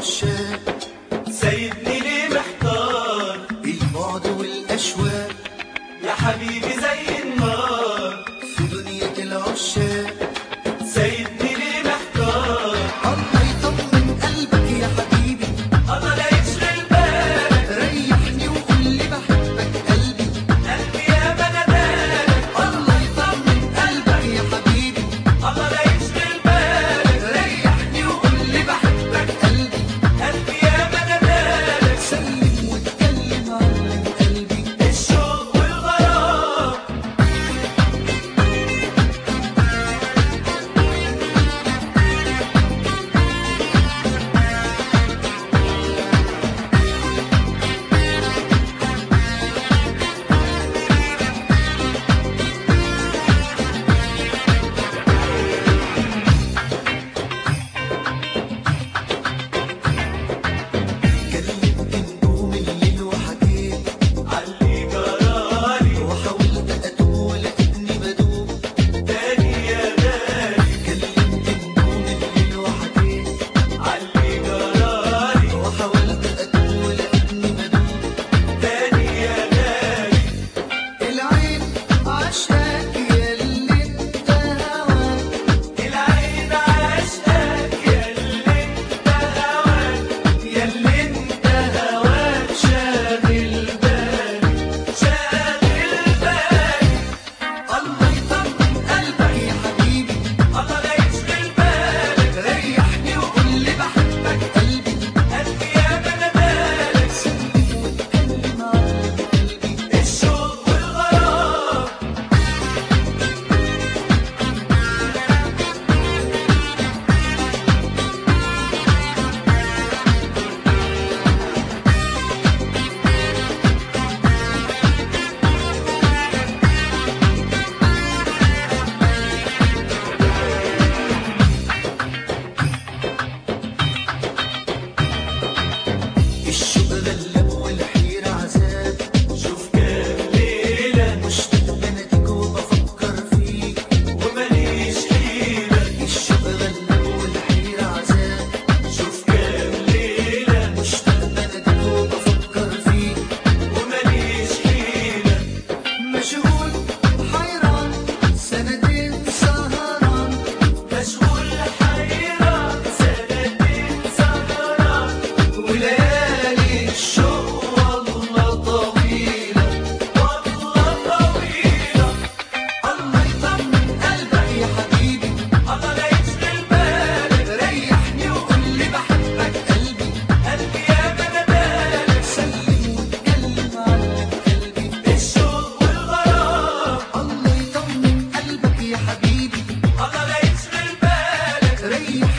العشاق سايبني ليه محتار البعد والأشواق يا حبيبي زي النار في دنيا العشاق سايبني ليه محتار الله يطمن قلبك يا حبيبي الله لا يشغل بالك ريحني وقول لي بحبك قلبي قلبي يا بنادالك الله يطمن قلبك يا حبيبي الله لا يشغل بالك ريحني وقول لي بحبك قلبي قلبي يا بنادالك سلم واتكلم علم قلبي الشوق والغرام كلمت نجوم الليل وحكيت علي جرالي وحاولت أتوب ولقيتني بدوب تاني يا غالي كلمت نجوم الليل وحكيت علي جرالي وحاولت أتوب ولقيتني بدوب تاني يا غالي العين عشاك يا اللي انت هواك العين عشقك يا اللي انت هواك يا اللي انت هواك شاغل بالي شاغل بالي الله يطمن قلبك يا حبيبي الله لا يشغل بالك ريحني وقول لي بحبك قلبي قلبي يا بنادالك سلم واتكلم علم قلبي الشوق والغرام الشوق غلب والحيرة عذاب شوف كام ليلة مشتاق بناديك وبفكر فيك ومليش حيلة الشوق غلب والحيرة عذاب شوف كام ليلة مشتاق بناديك وبفكر فيك ومليش حيلة مشغول حيران سنتين سهران مشغول حيران سنتين سهران وليالي الشوق والله طويلة والله طويلة الله يطمن قلبك يا حبيبي الله لا يشغل بالك ريحني وقول لي بحبك قلبي قلبي يا بنادالك سلم واتكلم علم قلبي الشوق والغرام الله يطمن قلبك يا حبيبي الله لا يشغل بالك ريحني